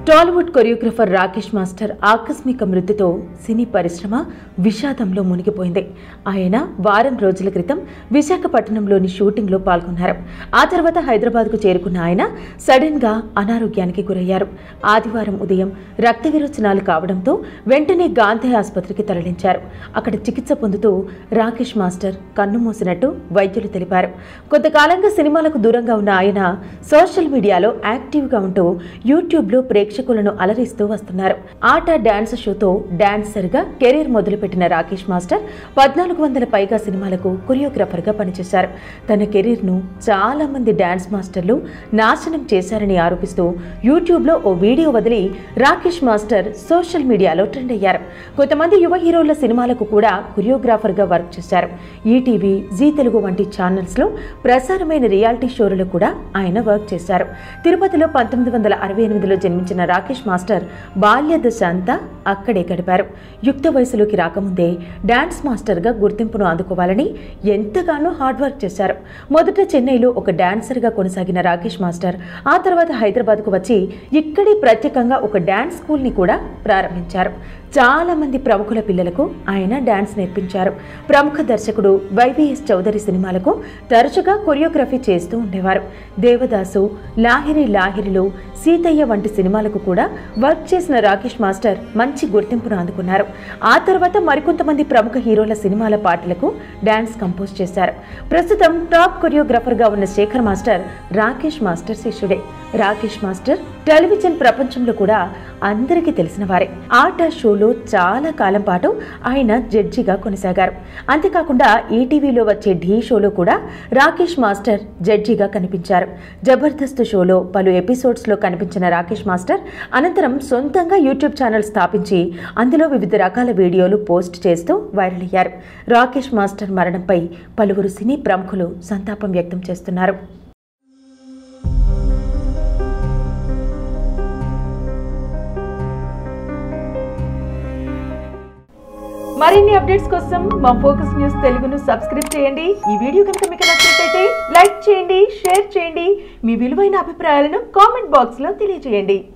Tollywood choreographer Rakesh master ఆకస్మిక మృతితో సినీ పరిశ్రమ విషాదంలో మునిగిపోయింది ఆయన వారం రోజుల క్రితం విశాఖపట్నంలోని షూటింగ్లో పాల్గొన్నారు ఆ తర్వాత హైదరాబాద్కు చేరుకున్న ఆయన సడన్ గా అనారోగ్యానికి గురయ్యారు ఆదివారం ఉదయం రక్త విరోచనాలు కావడంతో వెంటనే గాంధీ ఆసుపత్రికి తరలించారు అక్కడ చికిత్స పొందుతూ రాకేష్ మాస్టర్ కన్ను మూసినట్టు వైద్యులు తెలిపారు కొంతకాలంగా సినిమాలకు దూరంగా ఉన్న ఆయన సోషల్ మీడియాలో యాక్టివ్గా ఉంటూ యూట్యూబ్లో ప్రేక్షకులను అలరిస్తూ వస్తున్నారు ఆట డాన్స్ షోతో డాన్సర్గా కెరీర్ మొదలుపెట్టిన రాకేష్ మాస్టర్ పద్నాలుగు వందల పైగా సినిమాలకు కొరియోగ్రాఫర్గా పనిచేశారు తన కెరీర్ను చాలా మంది డాన్స్ మాస్టర్లు నాశనం చేశారని ఆరోపిస్తూ యూట్యూబ్లో ఓ వీడియో వదిలి రాకేష్ మాస్టర్ సోషల్ మీడియాలో ట్రెండ్ అయ్యారు కొంతమంది యువ హీరోల సినిమాలకు కూడా కొరియోగ్రాఫర్గా వర్క్ చేశారు ఈటీవీ జీ తెలుగు వంటి ఛానల్స్లో ప్రసారమైన రియాలిటీ షోలలో కూడా ఆయన వర్క్ చేశారు తిరుపతిలో పంతొమ్మిది వందల అరవై ఎనిమిదిలో జన్మించిన రాకేష్ మాస్టర్ బాల్య దశ అంతా అక్కడే గడిపారు యుక్త వయసులోకి రాకముందే డాన్స్ మాస్టర్గా గుర్తింపును అందుకోవాలని ఎంతగానో హార్డ్ వర్క్ చేశారు మొదట చెన్నైలో ఒక డాన్సర్గా కొనసాగిన రాకేష్ మాస్టర్ ఆ తర్వాత హైదరాబాద్కు వచ్చి ఇక్కడే ప్రత్యేకంగా ఒక డాన్స్ స్కూల్ని కూడా ప్రారంభించారు చాలా మంది ప్రముఖుల పిల్లలకు ఆయన డాన్స్ నేర్పించారు ప్రముఖ దర్శకుడు వైవిఎస్ చౌదరి సినిమాలకు తరచుగా కొరియోగ్రఫీ చేస్తూ ఉండేవారు దేవదాసు లాహిరి లాహిరిలు సీతయ్య వంటి సినిమాలకు కూడా వర్క్ చేసిన రాకేష్ మాస్టర్ మంచి గుర్తింపును అందుకున్నారు ఆ తర్వాత మరికొంతమంది ప్రముఖ హీరోల సినిమాల పాటలకు డాన్స్ కంపోజ్ చేశారు ప్రస్తుతం టాప్ కొరియోగ్రాఫర్గా ఉన్న శేఖర్ మాస్టర్ రాకేష్ మాస్టర్ శిష్యుడే రాకేష్ మాస్టర్ టెలివిజన్ ప్రపంచంలో కూడా అందరికీ తెలిసిన వారే ఆట షోలో చాలా కాలం పాటు ఆయన జడ్జిగా కొనసాగారు అంతేకాకుండా ఈటీవీలో వచ్చే ఢీ షోలో కూడా రాకేష్ మాస్టర్ జడ్జిగా కనిపించారు జబర్దస్త్ షోలో పలు ఎపిసోడ్స్లో కనిపించిన రాకేష్ మాస్టర్ అనంతరం సొంతంగా యూట్యూబ్ ఛానల్ స్థాపించి అందులో వివిధ రకాల వీడియోలు పోస్ట్ చేస్తూ వైరల్ అయ్యారు రాకేష్ మాస్టర్ మరణంపై పలువురు సినీ ప్రముఖులు సంతాపం వ్యక్తం చేస్తున్నారు మరిన్ని అప్డేట్స్ కోసం మా ఫోకస్ న్యూస్ తెలుగును సబ్స్క్రైబ్ చేయండి ఈ వీడియో కనుక మీకు నచ్చినట్లయితే లైక్ చేయండి షేర్ చేయండి మీ విలువైన అభిప్రాయాలను కామెంట్ బాక్స్ లో తెలియజేయండి